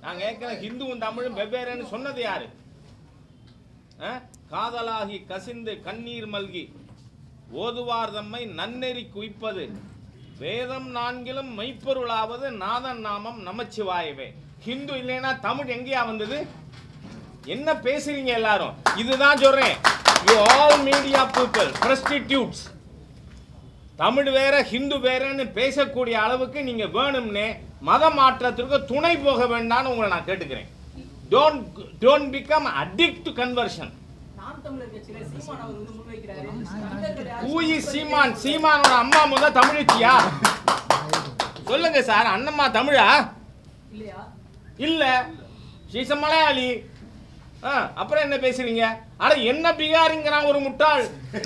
நான் கேட்கிறேன் ஹிந்துவும் தமிழும் வெவ்வேறுன்னு சொன்னது யாரு ஆ? காதலாகி கசிந்து கண்ணீர் மல்கி ஓதுவார் தம்மை நன்னெறி குய்ப்பது வேதம் நான்கிலும் மெய்ப்பொருளாவது நாதன் நாமம் நமச்சிவாயவே ஹிந்து இல்லைன்னா தமிழ் எங்கேயா வந்தது என்ன பேசுறீங்க எல்லாரும் இதுதான் சொல்றேன் you all media people prestitutes Tamil வேற ஹிந்து வேறன்னு பேசக்கூடிய அளவுக்கு நீங்க வேணும்னே மத மாற்றத்திற்கு துணை போக வேண்டாம்னு உங்களை நான் கேட்டுக்கிறேன் don't don't become addict to conversion Naam Tamilar கட்சியில சீமான் அவர் வந்து முன்வைக்கிறாரு தமிழர்களுடைய ஊயி சீமான் சீமானோட அம்மா முத தமிழச்சியா சொல்லுங்க சார் அண்ணம்மா தமிழா இல்லையா இல்ல சீச மலையாளி ஆ, அப்புறம் என்ன பேசுறீங்க அட என்ன பீகாரிங்கிறான் ஒரு முட்டாள்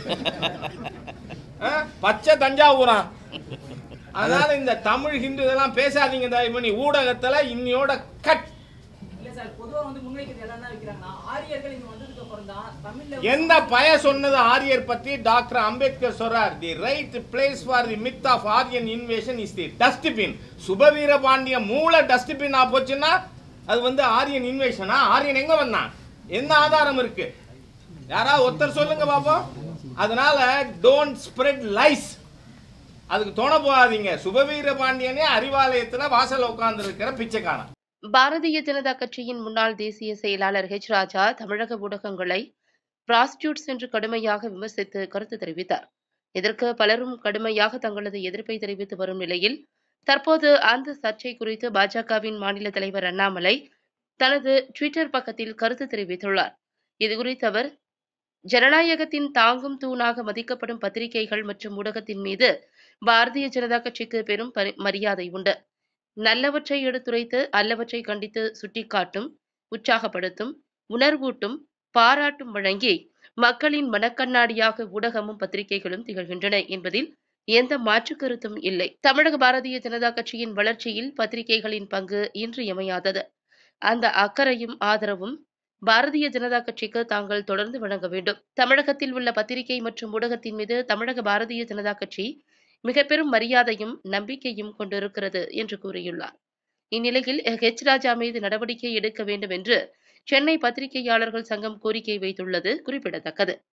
ஆ, பச்சை தஞ்சாவூரா அதனால இந்த தமிழ் ஹிந்து இதெல்லாம் பேசாதீங்க தயவு பண்ணி ஊடகத்துல இன்னியோட கட் இல்ல சார் பொதுவா வந்து முன்வைக்கிறது எல்லாம் என்ன வைக்கிறாங்கன்னா ஆரியர்கள் இங்க வந்ததுக்கு அப்புறம் தான் தமிழ்ல எந்த பய சொன்னது ஆரியர் பத்தி டாக்டர் அம்பேத்கர் சொல்றார் the right place for the myth of Aryan invasion is the dustbin Subaveera Pandiya மூல டஸ்ட்பின் போச்சுன்னா அது வந்து ஆரியன் இன்வேஷனா ஆரியன் எங்க வந்தான் என்ன ஆதாரம் இருக்கு யாராவது ஒருத்தர் சொல்லுங்க பாப்போம் அதனால டோன்ட் ஸ்ப்ரெட் லைஸ் அதுக்கு துணை போகாதீங்க சுபவீர பாண்டியனே அறிவாலயத்துல வாசல்ல உட்கார்ந்து இருக்கிற பிச்சைக்காரன் பாரதிய ஜனதா கட்சியின் முன்னாள் தேசிய செயலாளர் ஹெச் ராஜா தமிழக ஊடகங்களை பிராஸ்டியூட்ஸ் என்று கடுமையாக விமர்சித்து கருத்து தெரிவித்தார் இதற்கு பலரும் கடுமையாக தங்களது எதிர்ப்பை தெரிவித்து வரும் நிலையில் தற்போது அந்த சர்ச்சை குறித்து பாஜகவின் மாநில தலைவர் அண்ணாமலை தனது ட்விட்டர் பக்கத்தில் கருத்து தெரிவித்துள்ளார் இதுகுறித்து அவர் ஜனநாயகத்தின் தாங்கும் தூணாக மதிக்கப்படும் பத்திரிகைகள் மற்றும் ஊடகத்தின் மீது பாரதிய ஜனதா கட்சிக்கு பெரும் பரி- மரியாதை உண்டு நல்லவற்றை எடுத்துரைத்து அல்லவற்றை கண்டித்து சுட்டிக்காட்டும் உற்சாகப்படுத்தும் உணர்வூட்டும் பாராட்டும் வழங்கி மக்களின் மனக்கண்ணாடியாக ஊடகமும் பத்திரிகைகளும் திகழ்கின்றன என்பதில் எந்த மாற்று கருத்தும் இல்லை தமிழக பாரதிய ஜனதா கட்சியின் வளர்ச்சியில் பத்திரிகைகளின் பங்கு இன்றியமையாதது அந்த அக்கறையும் ஆதரவும் பாரதிய ஜனதா கட்சிக்கு தாங்கள் தொடர்ந்து வழங்க வேண்டும் தமிழகத்தில் உள்ள பத்திரிகை மற்றும் ஊடகத்தின் மீது தமிழக பாரதிய ஜனதா கட்சி மிக பெரும் மரியாதையும் நம்பிக்கையும் கொண்டிருக்கிறது என்று கூறியுள்ளார் இந்நிலையில் ஹெச் ராஜா மீது நடவடிக்கை எடுக்க வேண்டும் என்று சென்னை பத்திரிகையாளர்கள் சங்கம் கோரிக்கை வைத்துள்ளது குறிப்பிடத்தக்கது